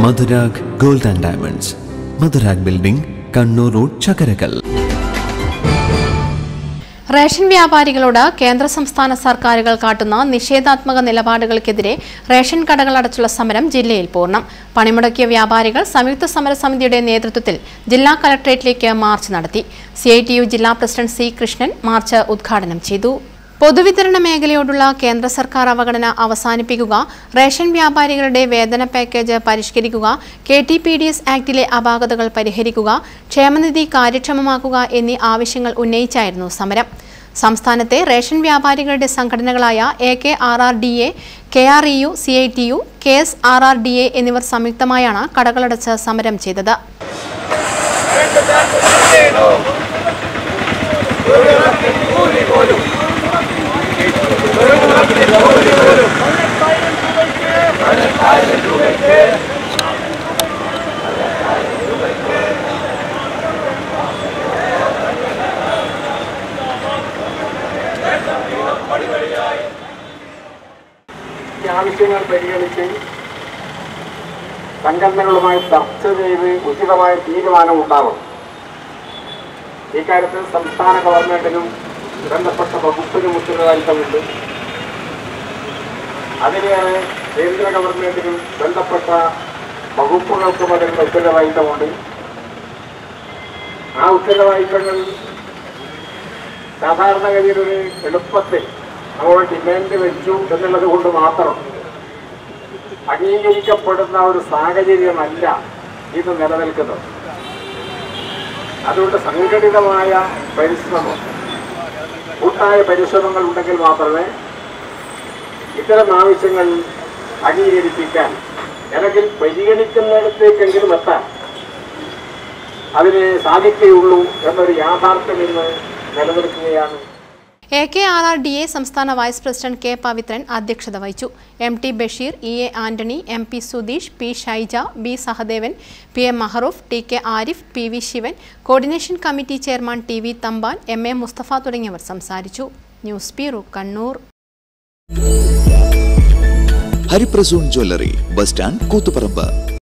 Madhurag gold and diamonds Madhurag building Kannur road Chakkarakkal ration വ്യാപാരികളോട് കേന്ദ്ര സംസ്ഥാന സർക്കാരുകൾ കാട്ടുന്ന നിഷേധാത്മക നിലപാടുകൾക്കെതിരെ റേഷൻ കടകൾ അടച്ചുള്ള സമരം ജില്ലയിൽ പൂർണ്ണം പണിമുടക്കിയ വ്യാപാരികൾ സംയുക്ത സമരസമിതിയുടെ നേതൃത്വത്തിൽ ജില്ലാ കലക്ടറേറ്റിലേക്ക് മാർച്ച് നടത്തി സി ജില്ലാ പ്രസിഡന്റ് സി കൃഷ്ണൻ മാർച്ച് ഉദ്ഘാടനം ചെയ്തു പൊതുവിതരണ മേഖലയോടുള്ള കേന്ദ്ര സർക്കാർ അവഗണന അവസാനിപ്പിക്കുക റേഷൻ വ്യാപാരികളുടെ വേതന പാക്കേജ് പരിഷ്കരിക്കുക K T P D S ആക്ടിലെ അപാകതകൾ പരിഹരിക്കുക ക്ഷേമനിധി കാര്യക്ഷമമാക്കുക എന്നീ ആവശ്യങ്ങൾ ഉന്നയിച്ചായിരുന്നു സമരം സംസ്ഥാനത്തെ റേഷൻ വ്യാപാരികളുടെ സംഘടനകളായ A K R R D A K R E U C I T U K S R R D A എന്നിവർ സംയുക്തമായാണ് കടകളടച്ച് സമരം ചെയ്തത് ഈ ആവശ്യങ്ങൾ പരിഗണിച്ച് സംഘടനകളുമായി ചർച്ച ചെയ്ത് ഉചിതമായ തീരുമാനം ഉണ്ടാവണം ഇക്കാര്യത്തിൽ സംസ്ഥാന ഗവൺമെന്റിനും ബന്ധപ്പെട്ട വകുപ്പിനും ഉത്തരവാദിത്തമുണ്ട് അതിലേറെ കേന്ദ്ര ഗവൺമെന്റിനും ബന്ധപ്പെട്ട വകുപ്പുകൾക്കും അതിനുള്ള ഉത്തരവാദിത്തമുണ്ട് ആ ഉത്തരവാദിത്തങ്ങൾ സാധാരണഗതിയിൽ ഒരു എളുപ്പത്തിൽ നമ്മൾ ഡിമാൻഡ് വെച്ചു എന്നുള്ളത് കൊണ്ട് മാത്രം അംഗീകരിക്കപ്പെടുന്ന ഒരു സാഹചര്യമല്ല ഇത് നിലനിൽക്കുന്നത് അതുകൊണ്ട് സംഘടിതമായ പരിശ്രമം കൂട്ടായ പരിശ്രമങ്ങൾ ഉണ്ടെങ്കിൽ മാത്രമേ ഇത്തരം ആവശ്യങ്ങൾ അംഗീകരിപ്പിക്കാൻ അല്ലെങ്കിൽ പരിഗണിക്കുന്നിടത്തേക്കെങ്കിലും എത്താൻ അതിന് സാധിക്കുകയുള്ളൂ എന്നൊരു യാഥാർത്ഥ്യം ഇന്ന് നിലനിൽക്കുകയാണ് A K R R D A സംസ്ഥാന വൈസ് പ്രസിഡന്റ് കെ പവിത്രൻ അധ്യക്ഷത വഹിച്ചു M T Basheer E A Antony M P Sudheesh P Shaija B Sahadevan P M Mahroof T K Arif P V Sivan coordination committee chairman T V Thampan M A Musthafa തുടങ്ങിയവർ സംസാരിച്ചു news bureau Kannur Hariprasoon jewellery bus stand Koothuparamba